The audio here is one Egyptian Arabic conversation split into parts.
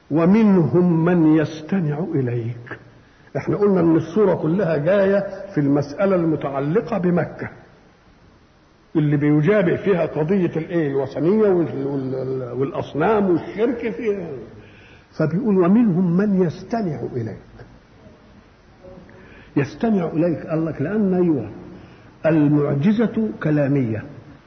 ومنهم من يستمع إليك احنا قلنا ان الصورة كلها جاية في المسألة المتعلقة بمكة اللي بيجابه فيها قضية الايه الوثنية وال- وال- والأصنام والشرك فيها فبيقول ومنهم من يستمع إليك يستمع إليك قال لك لأن أيوه المعجزة كلامية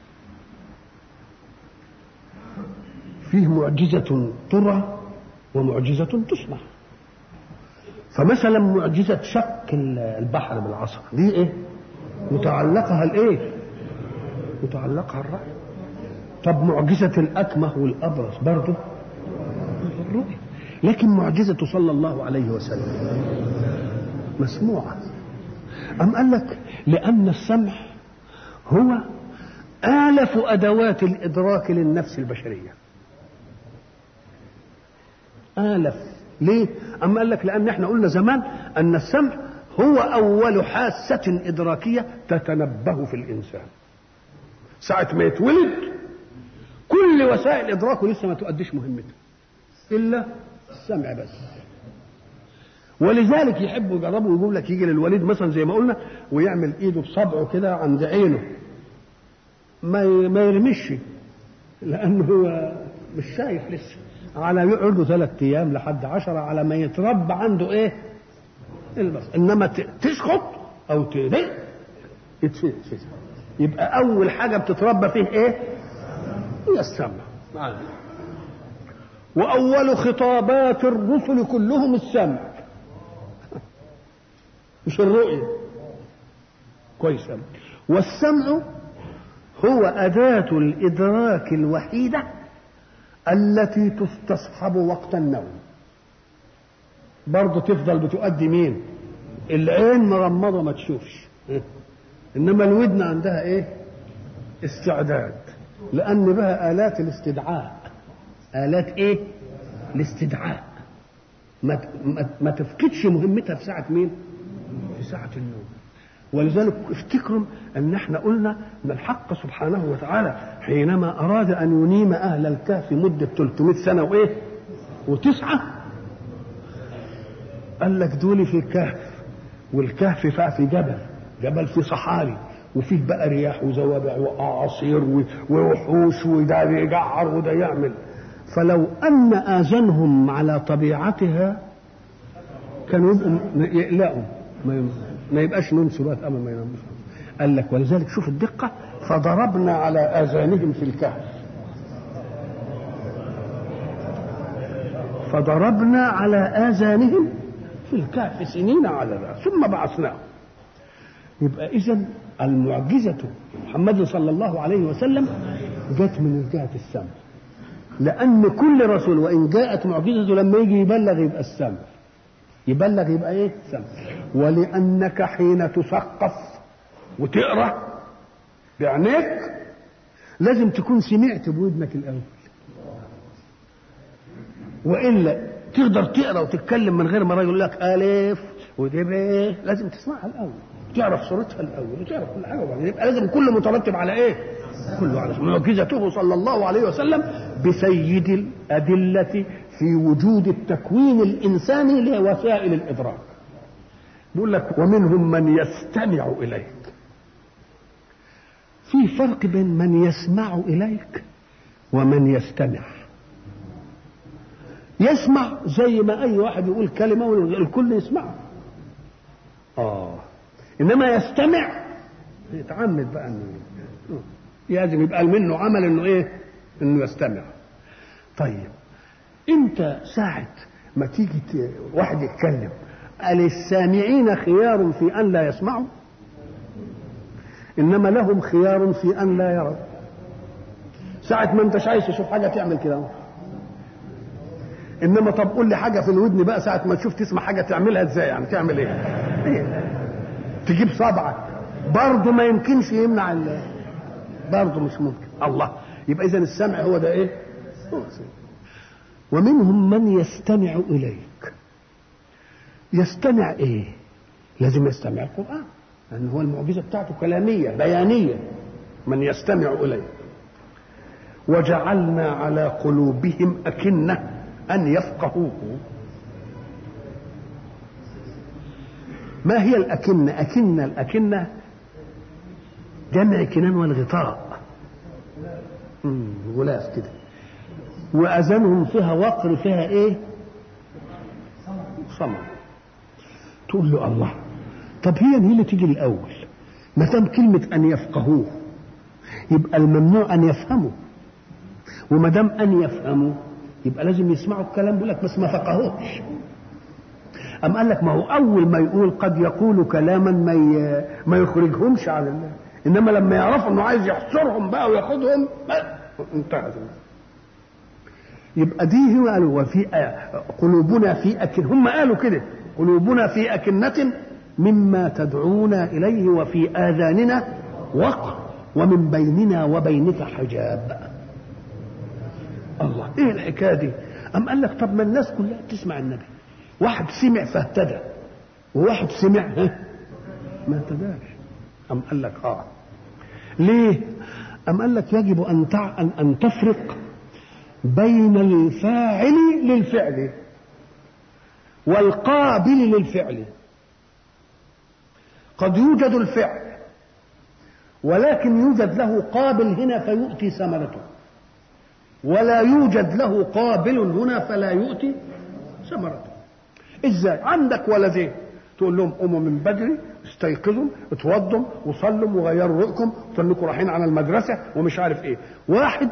فيه معجزة ترى ومعجزة تسمع فمثلا معجزة شق البحر بالعصا دي ايه متعلقها الايه متعلقها الرأي طب معجزة الأكمه والأبرص برضه الرؤية لكن معجزة صلى الله عليه وسلم مسموعة أم قال لك لأن السمع هو آلف أدوات الإدراك للنفس البشرية آلف ليه؟ أما قال لك لأن احنا قلنا زمان أن السمع هو أول حاسة إدراكية تتنبه في الإنسان ساعة ما يتولد كل وسائل إدراكه لسه ما تؤديش مهمتها إلا السمع بس ولذلك يحبوا يجربوا يقول لك يجي للوليد مثلا زي ما قلنا ويعمل ايده بصبعه كده عند عينه ما ي- ما يرمش لانه هو مش شايف لسه على يقعد له ثلاث ايام لحد عشرة على ما يتربى عنده ايه البصر انما ت- تسقط او تضيق يتفلت يبقى اول حاجه بتتربى فيه ايه هي السمع معانا. واول خطابات الرسل كلهم السمع مش الرؤيه كويس أوي. والسمع هو أداة الإدراك الوحيدة التي تستصحب وقت النوم برضه تفضل بتؤدي مين العين مغمضة ما تشوفش إنما الودن عندها إيه استعداد لأن بها آلات الاستدعاء آلات إيه الاستدعاء ما ما, ما تفقدش مهمتها في ساعة مين في ساعة النوم ولذلك افتكروا ان احنا قلنا ان الحق سبحانه وتعالى حينما اراد ان ينيم اهل الكهف مده 300 سنه وايه؟ وتسعه قال لك دول في كهف والكهف فيها في جبل جبل في صحاري وفيه بقى رياح وزوابع واعاصير و- ووحوش وده يجعر وده يعمل فلو ان اذانهم على طبيعتها كانوا يبقوا يقلقوا ما يم- ما يبقاش نوم سبات ابدا ما يناموش قال لك ولذلك شوف الدقه فضربنا على اذانهم في الكهف فضربنا على اذانهم في الكهف سنين على ذلك ثم بعثناهم يبقى اذا المعجزه محمد صلى الله عليه وسلم جت من جهه السمع لان كل رسول وان جاءت معجزته لما يجي يبلغ يبقى السمع يبلغ يبقى ايه سمع ولانك حين تثقف وتقرا بعينيك لازم تكون سمعت بودنك الاول والا تقدر تقرا وتتكلم من غير ما الراجل يقول لك الف ودي ب لازم تسمعها الاول تعرف صورتها الاول وتعرف كل حاجه وبعدين يبقى لازم كله مترتب على ايه؟ كله على معجزته صلى الله عليه وسلم بسيد الادله في وجود التكوين الانساني لوسائل الادراك. بيقول لك ومنهم من يستمع اليك. في فرق بين من يسمع اليك ومن يستمع. يسمع زي ما اي واحد يقول كلمه والكل يسمعها. اه انما يستمع يتعمد بقى انه لازم يبقى منه عمل انه ايه؟ انه يستمع. طيب انت ساعة ما تيجي ت- واحد يتكلم قال السامعين خيار في ان لا يسمعوا انما لهم خيار في ان لا يروا ساعة ما انتش عايز تشوف حاجة تعمل كده اهو. انما طب قول لي حاجة في الودن بقى ساعة ما تشوف تسمع حاجة تعملها ازاي يعني تعمل ايه؟ إيه؟ تجيب صبعك برضه ما يمكنش يمنع ال برضه مش ممكن الله يبقى اذا السمع هو ده ايه؟ هو السمع. ومنهم من يستمع اليك يستمع ايه؟ لازم يستمع القران لان هو المعجزه بتاعته كلاميه بيانيه من يستمع اليه وجعلنا على قلوبهم اكنه أن يفقهوه ما هي الأكنة أكنة الأكنة جمع كنان والغطاء مم، غلاف كده وأذانهم فيها وقر فيها إيه صمم تقول له الله طب هي هي اللي تيجي الأول ما دام كلمة أن يفقهوه يبقى الممنوع أن يفهموا وما دام أن يفهموا يبقى لازم يسمعوا الكلام بيقول لك بس ما فقهوش أم قال لك ما هو أول ما يقول قد يقول كلاما ما ي... ما يخرجهمش عن الله إنما لما يعرفوا إنه عايز يحصرهم بقى وياخدهم بقى انتهت يبقى دي هو قالوا وفي قلوبنا في أكن هم قالوا كده قلوبنا في أكنة مما تدعونا إليه وفي آذاننا وقر ومن بيننا وبينك حجاب الله ايه الحكايه دي ام قال لك طب ما الناس كلها تسمع النبي واحد سمع فاهتدى وواحد سمع ها ما اهتداش ام قال لك اه ليه ام قال لك يجب ان تع... ان, أن تفرق بين الفاعل للفعل والقابل للفعل قد يوجد الفعل ولكن يوجد له قابل هنا فيؤتي ثمرته ولا يوجد له قابل هنا فلا يؤتي ثمرته ازاي عندك ولدين تقول لهم قوموا من بدري استيقظوا اتوضوا وصلوا وغيروا رؤكم وتنكوا رايحين على المدرسه ومش عارف ايه واحد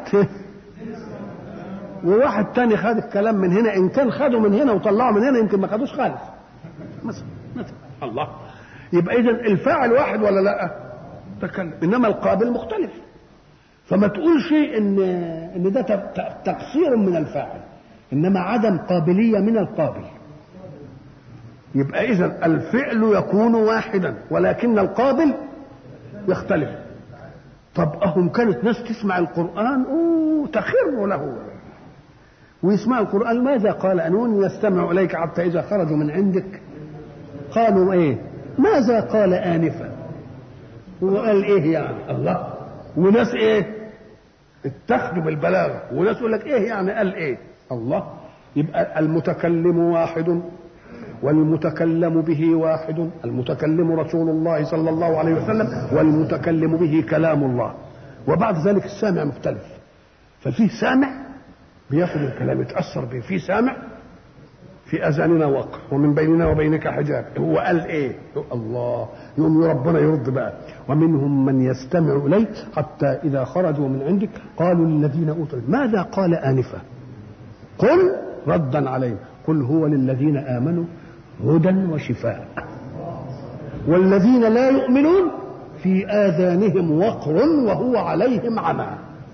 وواحد تاني خد الكلام من هنا ان كان خده من هنا وطلعه من هنا يمكن ما خدوش خالص مثلا مثلا الله يبقى اذا الفاعل واحد ولا لا تكلم انما القابل مختلف فما تقولش ان ان ده تقصير من الفاعل انما عدم قابليه من القابل يبقى اذا الفعل يكون واحدا ولكن القابل يختلف طب اهم كانت ناس تسمع القران اوه تخر له ويسمع القران ماذا قال انون يستمع اليك حتى اذا خرجوا من عندك قالوا ايه ماذا قال انفا هو قال ايه يعني الله وناس ايه اتخذوا بالبلاغه وناس يقول لك ايه يعني قال ايه الله يبقى المتكلم واحد والمتكلم به واحد المتكلم رسول الله صلى الله عليه وسلم والمتكلم به كلام الله وبعد ذلك السامع مختلف ففي سامع بياخذ الكلام يتاثر به في سامع في اذاننا وقر ومن بيننا وبينك حجاب هو قال ايه الله يوم ربنا يرد بقى ومنهم من يستمع اليك حتى اذا خرجوا من عندك قالوا للذين اوتوا ماذا قال انفا قل ردا عليهم قل هو للذين امنوا هدى وشفاء والذين لا يؤمنون في اذانهم وقر وهو عليهم عمى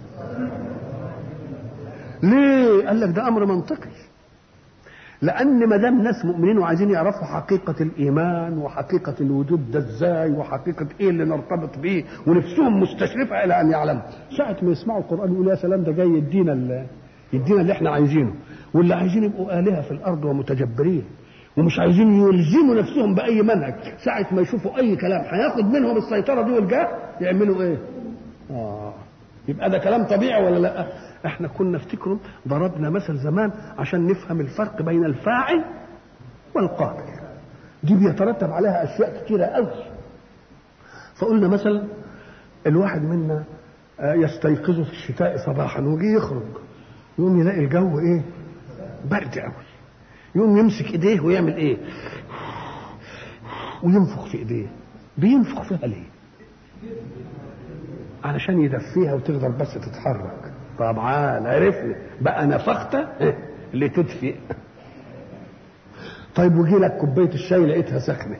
ليه قال لك ده امر منطقي لان ما دام ناس مؤمنين وعايزين يعرفوا حقيقه الايمان وحقيقه الوجود ده ازاي وحقيقه ايه اللي نرتبط بيه ونفسهم مستشرفه الى ان يعلموا ساعه ما يسمعوا القران يقولوا يا سلام ده جاي يدينا يدينا اللي احنا عايزينه واللي عايزين يبقوا الهه في الارض ومتجبرين ومش عايزين يلزموا نفسهم باي منهج ساعه ما يشوفوا اي كلام هياخد منهم السيطره دي والجاه يعملوا ايه اه يبقى ده كلام طبيعي ولا لا احنا كنا افتكروا ضربنا مثل زمان عشان نفهم الفرق بين الفاعل والقابل دي بيترتب عليها اشياء كتيره قوي فقلنا مثلا الواحد منا يستيقظ في الشتاء صباحا ويجي يخرج يقوم يلاقي الجو ايه برد قوي يقوم يمسك ايديه ويعمل ايه وينفخ في ايديه بينفخ فيها ليه علشان يدفيها وتقدر بس تتحرك طبعا عرفنا بقى نفخت لتدفئ طيب وجي لك كوبايه الشاي لقيتها سخنه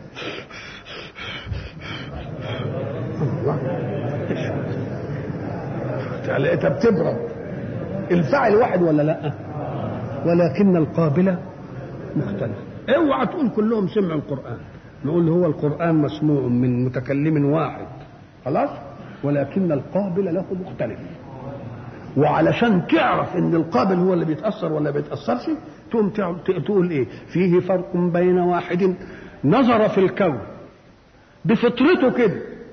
لقيتها بتبرد الفاعل واحد ولا لا ولكن القابل مختلف اوعى تقول كلهم سمعوا القران نقول هو القران مسموع من متكلم واحد خلاص ولكن القابل له مختلف وعلشان تعرف ان القابل هو اللي بيتاثر ولا بيتاثرش تقوم تقول ايه فيه فرق بين واحد نظر في الكون بفطرته كده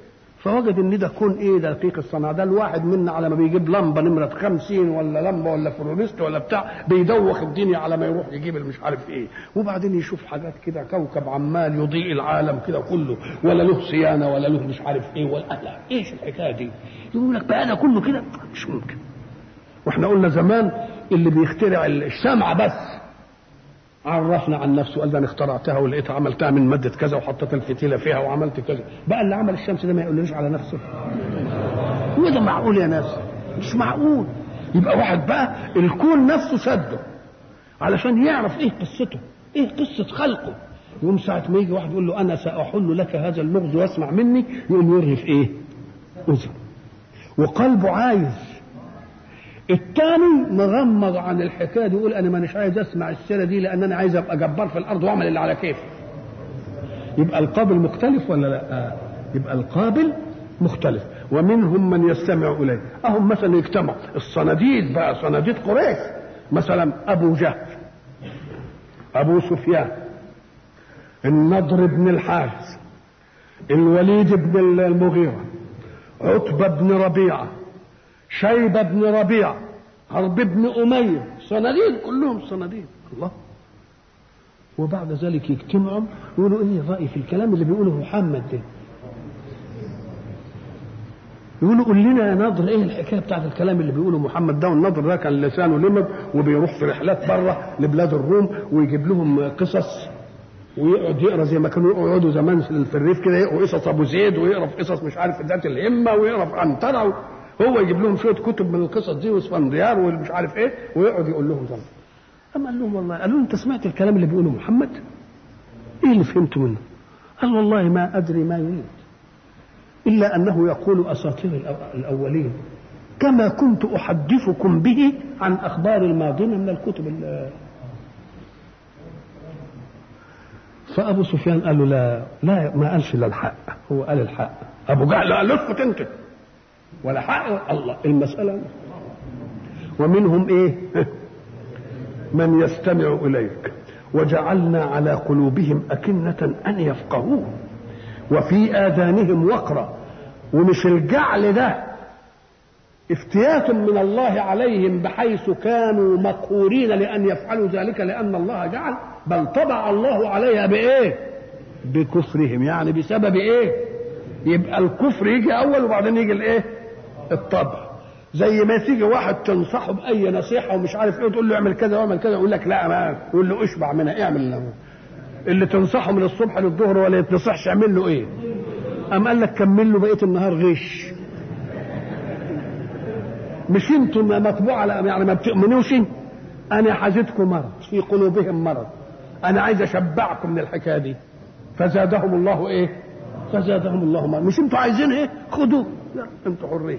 فوجد ان ده كون ايه دقيق الصنع ده الواحد منا على ما بيجيب لمبه نمره خمسين ولا لمبه ولا فلوريست ولا بتاع بيدوخ الدنيا على ما يروح يجيب مش عارف ايه وبعدين يشوف حاجات كده كوكب عمال يضيء العالم كده كله ولا له صيانه ولا له مش عارف ايه ولا لا ايش الحكايه دي يقول لك بقى ده كله كده مش ممكن واحنا قلنا زمان اللي بيخترع الشمعة بس عرفنا عن نفسه قال ده انا اخترعتها ولقيتها عملتها من ماده كذا وحطيت الفتيله فيها وعملت كذا بقى اللي عمل الشمس ده ما يقولناش على نفسه هو ده معقول يا ناس مش معقول يبقى واحد بقى الكون نفسه سده علشان يعرف ايه قصته ايه قصه خلقه يقوم ساعة ما يجي واحد يقول له أنا سأحل لك هذا اللغز واسمع مني يقوم يرهف إيه؟ أذن وقلبه عايز الثاني مغمض عن الحكايه دي يقول انا مانيش عايز اسمع السيره دي لان انا عايز ابقى جبار في الارض واعمل اللي على كيفي يبقى القابل مختلف ولا لا آه. يبقى القابل مختلف ومنهم من يستمع اليه اهم مثلا يجتمع الصناديد بقى صناديد قريش مثلا ابو جهل ابو سفيان النضر بن الحارث الوليد بن المغيره عتبه بن ربيعه شيبة بن ربيعة حرب بن أمية صناديد كلهم صناديد الله وبعد ذلك يجتمعوا يقولوا ايه الرأي في الكلام اللي بيقوله محمد ده يقولوا قول لنا يا ناظر ايه الحكايه بتاعت الكلام اللي بيقوله محمد ده والناظر ده كان لسانه لمد وبيروح في رحلات بره لبلاد الروم ويجيب لهم قصص ويقعد يقرا زي ما كانوا يقعدوا زمان في الريف كده يقروا قصص ابو زيد ويقرا في قصص مش عارف ذات الهمه ويقرا في عنتره هو يجيب لهم شويه كتب من القصص دي واسفنديار ومش عارف ايه ويقعد يقول لهم زمان اما قال لهم والله قالوا انت سمعت الكلام اللي بيقوله محمد ايه اللي فهمته منه قال والله ما ادري ما يريد الا انه يقول اساطير الاولين كما كنت احدثكم به عن اخبار الماضين من الكتب فابو سفيان قال له لا لا ما قالش الا الحق هو قال الحق ابو جهل قال له اسكت انت ولا حق الله المسألة ومنهم ايه من يستمع إليك وجعلنا على قلوبهم أكنة أن يفقهوه وفي آذانهم وقرا ومش الجعل ده افتيات من الله عليهم بحيث كانوا مقهورين لأن يفعلوا ذلك لأن الله جعل بل طبع الله عليها بإيه بكفرهم يعني بسبب إيه يبقى الكفر يجي أول وبعدين يجي الإيه الطبع زي ما تيجي واحد تنصحه باي نصيحه ومش عارف ايه تقول له اعمل كذا واعمل كذا يقول لك لا ما يقول له اشبع منها اعمل له اللي تنصحه من الصبح للظهر ولا يتنصحش اعمل له ايه أم قال لك كمل له بقيه النهار غش مش انتم مطبوع على يعني ما بتؤمنوش انا حازتكم مرض في قلوبهم مرض انا عايز اشبعكم من الحكايه دي فزادهم الله ايه فزادهم الله مرض مش انتوا عايزين ايه خدوه انتوا حرين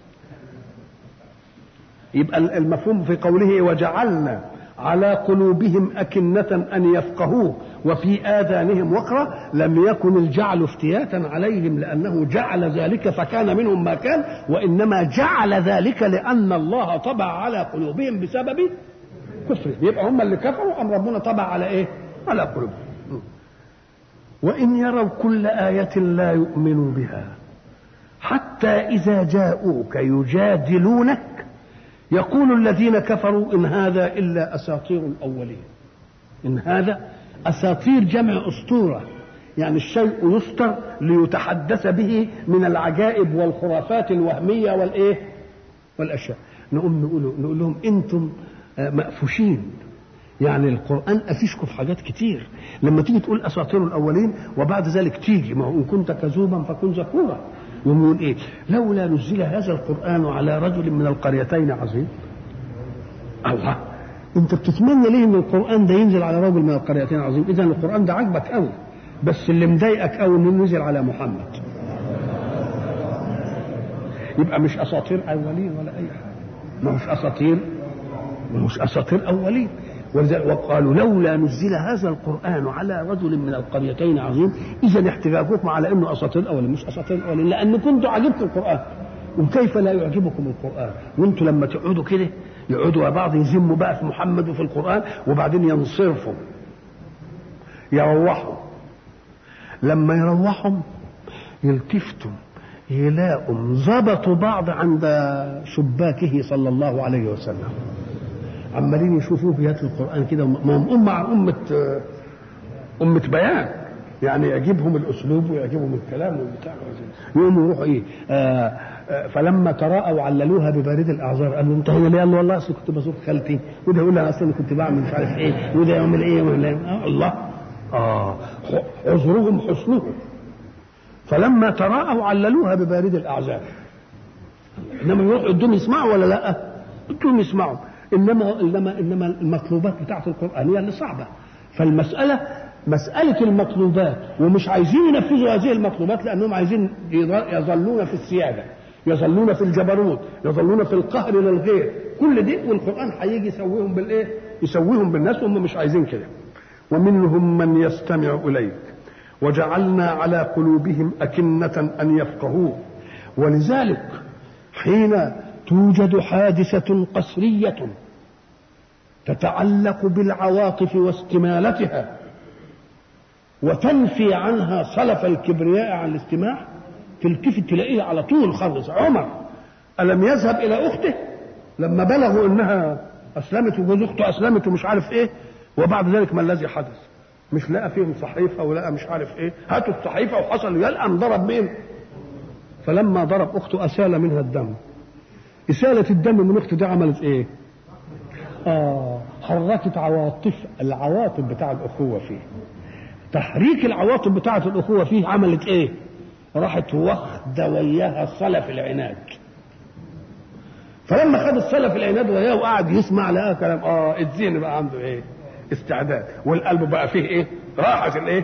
يبقى المفهوم في قوله وجعلنا على قلوبهم أكنة أن يفقهوه وفي آذانهم وقرا لم يكن الجعل افتياتا عليهم لأنه جعل ذلك فكان منهم ما كان وإنما جعل ذلك لأن الله طبع على قلوبهم بسبب كفرهم يبقى هم اللي كفروا أم ربنا طبع على إيه؟ على قلوبهم وإن يروا كل آية لا يؤمنوا بها حتى إذا جاءوك يجادلونك يقول الذين كفروا إن هذا إلا أساطير الأولين إن هذا أساطير جمع أسطورة يعني الشيء يستر ليتحدث به من العجائب والخرافات الوهمية والإيه والأشياء نقوم نقول, نقول لهم أنتم مأفوشين يعني القرآن أفيشكم في حاجات كتير لما تيجي تقول أساطير الأولين وبعد ذلك تيجي ما هو إن كنت كذوبا فكن ذكورا يقول ايه لولا نزل هذا القران على رجل من القريتين عظيم الله انت بتتمنى ليه ان القران ده ينزل على رجل من القريتين عظيم اذا القران ده عاجبك قوي بس اللي مضايقك قوي انه نزل على محمد يبقى مش اساطير اولين ولا اي حاجه ما هوش اساطير ما هوش اساطير اولين وقالوا لولا نزل هذا القرآن على رجل من القريتين عظيم إذا احتجاجكم على أنه أساطير الأولين مش أساطير الأولين لأن كنتوا عجبكم القرآن وكيف لا يعجبكم القرآن وانتوا لما تقعدوا كده يقعدوا بعض يذموا بقى في محمد وفي القرآن وبعدين ينصرفوا يروحوا لما يروحوا يلتفتوا يلاقوا ظبطوا بعض عند شباكه صلى الله عليه وسلم عمالين يشوفوه في هات القرآن كده ما هم أمة أمة أمة بيان يعني يعجبهم الأسلوب ويعجبهم الكلام والبتاع يقوموا يروحوا إيه آه آه فلما تراءوا عللوها ببارد الأعذار قالوا أنت هنا ليه؟ قال له والله أصل كنت بزور خالتي وده يقول أنا أصلا كنت بعمل مش عارف إيه وده يعمل إيه ولا آه الله آه عذرهم حسنهم فلما تراءوا عللوها ببارد الأعذار إنما يروحوا الدم يسمعوا ولا لا؟ الدم يسمعوا انما انما انما المطلوبات بتاعت القران هي اللي صعبه فالمساله مساله المطلوبات ومش عايزين ينفذوا هذه المطلوبات لانهم عايزين يظلون في السياده يظلون في الجبروت يظلون في القهر للغير كل دي والقران هيجي يسويهم بالايه يسويهم بالناس وهم مش عايزين كده ومنهم من يستمع اليك وجعلنا على قلوبهم أكنة أن يفقهوه ولذلك حين توجد حادثة قسرية تتعلق بالعواطف واستمالتها وتنفي عنها صلف الكبرياء عن الاستماع تلتفت تلاقيه على طول خلص عمر ألم يذهب إلى أخته لما بلغوا إنها أسلمت وجوز أخته أسلمت ومش عارف إيه وبعد ذلك ما الذي حدث مش لقى فيهم صحيفة ولقى مش عارف إيه هاتوا الصحيفة وحصل يلقى ضرب مين فلما ضرب أخته أسال منها الدم إسالة الدم من أخته دي عملت إيه؟ آه حركت عواطف العواطف بتاع الأخوة فيه تحريك العواطف بتاعة الأخوة فيه عملت إيه؟ راحت واخدة وياها صلف العناد فلما خد الصلف العناد وياه وقعد يسمع لقى كلام اه الذهن بقى عنده ايه؟ استعداد والقلب بقى فيه ايه؟ راحة الايه؟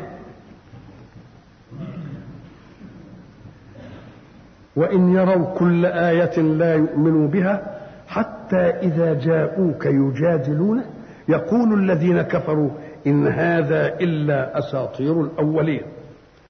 وإن يروا كل آية لا يؤمنوا بها حتى إذا جاءوك يجادلون يقول الذين كفروا إن هذا إلا أساطير الأولين